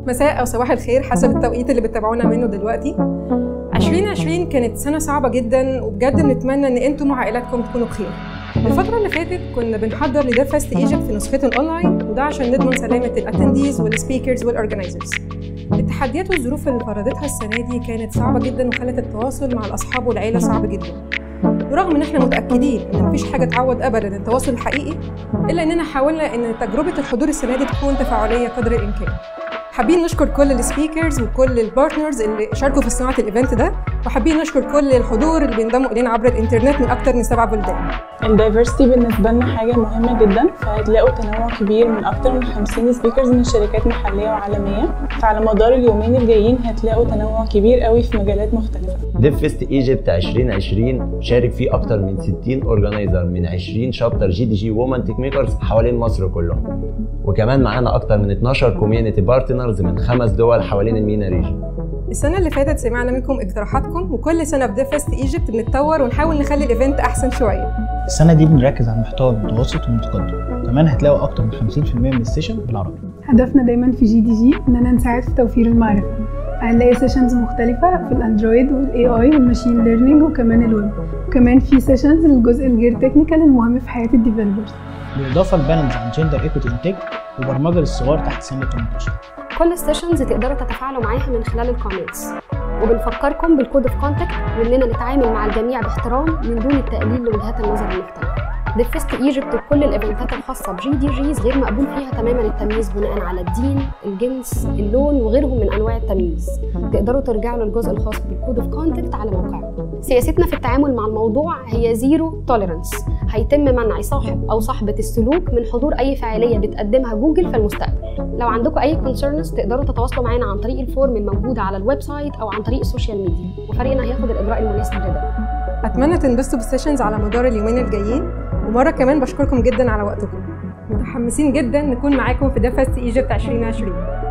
مساء او صباح الخير حسب التوقيت اللي بتتابعونا منه دلوقتي 2020 كانت سنة صعبة جدا وبجد بنتمنى ان انتم وعائلاتكم تكونوا بخير. الفترة اللي فاتت كنا بنحضر لديف فيست ايجيبت في نسخته الاونلاين وده عشان نضمن سلامة الاتنديز والسبيكرز والاورجنايزرز. التحديات والظروف اللي فرضتها السنة دي كانت صعبة جدا وخلت التواصل مع الأصحاب والعيلة صعب جدا. ورغم ان احنا متاكدين ان مفيش حاجه تعوض ابدا التواصل الحقيقي الا اننا حاولنا ان تجربه الحضور السنه دي تكون تفاعليه قدر الامكان حابين نشكر كل السبيكرز وكل البارتنرز اللي شاركوا في صناعه الايفنت ده وحابين نشكر كل الحضور اللي بينضموا الينا عبر الانترنت من اكتر من سبع بلدان الدايفرستي بالنسبة لنا حاجة مهمة جدا فهتلاقوا تنوع كبير من أكتر من 50 سبيكرز من شركات محلية وعالمية فعلى مدار اليومين الجايين هتلاقوا تنوع كبير قوي في مجالات مختلفة ديف فيست ايجيبت 2020 شارك فيه اكتر من 60 اورجانيزر من 20 شابتر جي دي جي وومن تيك ميكرز حوالين مصر كلهم وكمان معانا اكتر من 12 كوميونتي بارتنرز من خمس دول حوالين المينا ريجن السنة اللي فاتت سمعنا منكم اقتراحاتكم وكل سنة في ديف فيست ايجيبت بنتطور ونحاول نخلي الايفنت أحسن شوية. السنة دي بنركز على المحتوى المتوسط والمتقدم وكمان هتلاقوا أكتر من 50% من السيشن بالعربي هدفنا دايما في جي دي جي اننا نساعد في توفير المعرفه هنلاقي سيشنز مختلفة في الاندرويد والاي اي والماشين ليرنينج وكمان الويب وكمان في سيشنز للجزء الغير تكنيكال المهم في حياة الديفلوبرز بالإضافة لبانلز عن جندر ايكوتي انتاج وبرمجة للصغار تحت سن 18 كل السيشنز تقدروا تتفاعلوا معاها من خلال الكومنتس وبنفكركم بالكود اوف كونتاكت واننا نتعامل مع الجميع باحترام من دون التقليل لوجهات النظر المختلفه ديفست ايجيبت وكل الايفنتات الخاصه بجي دي جيز غير مقبول فيها تماما التمييز بناء على الدين الجنس اللون وغيرهم من انواع التمييز تقدروا ترجعوا للجزء الخاص بالكود اوف كونتاكت على موقعنا سياستنا في التعامل مع الموضوع هي زيرو توليرانس هيتم منع صاحب او صاحبه السلوك من حضور اي فعاليه بتقدمها جوجل في المستقبل لو عندكم اي كونسيرنز تقدروا تتواصلوا معانا عن طريق الفورم الموجود على الويب سايت او عن طريق السوشيال ميديا وفريقنا هياخد الاجراء المناسب لده أتمنى تنبسطوا بالسيشنز على مدار اليومين الجايين ومرة كمان بشكركم جدا على وقتكم. متحمسين جدا نكون معاكم في ديف فيست ايجيبت 2020.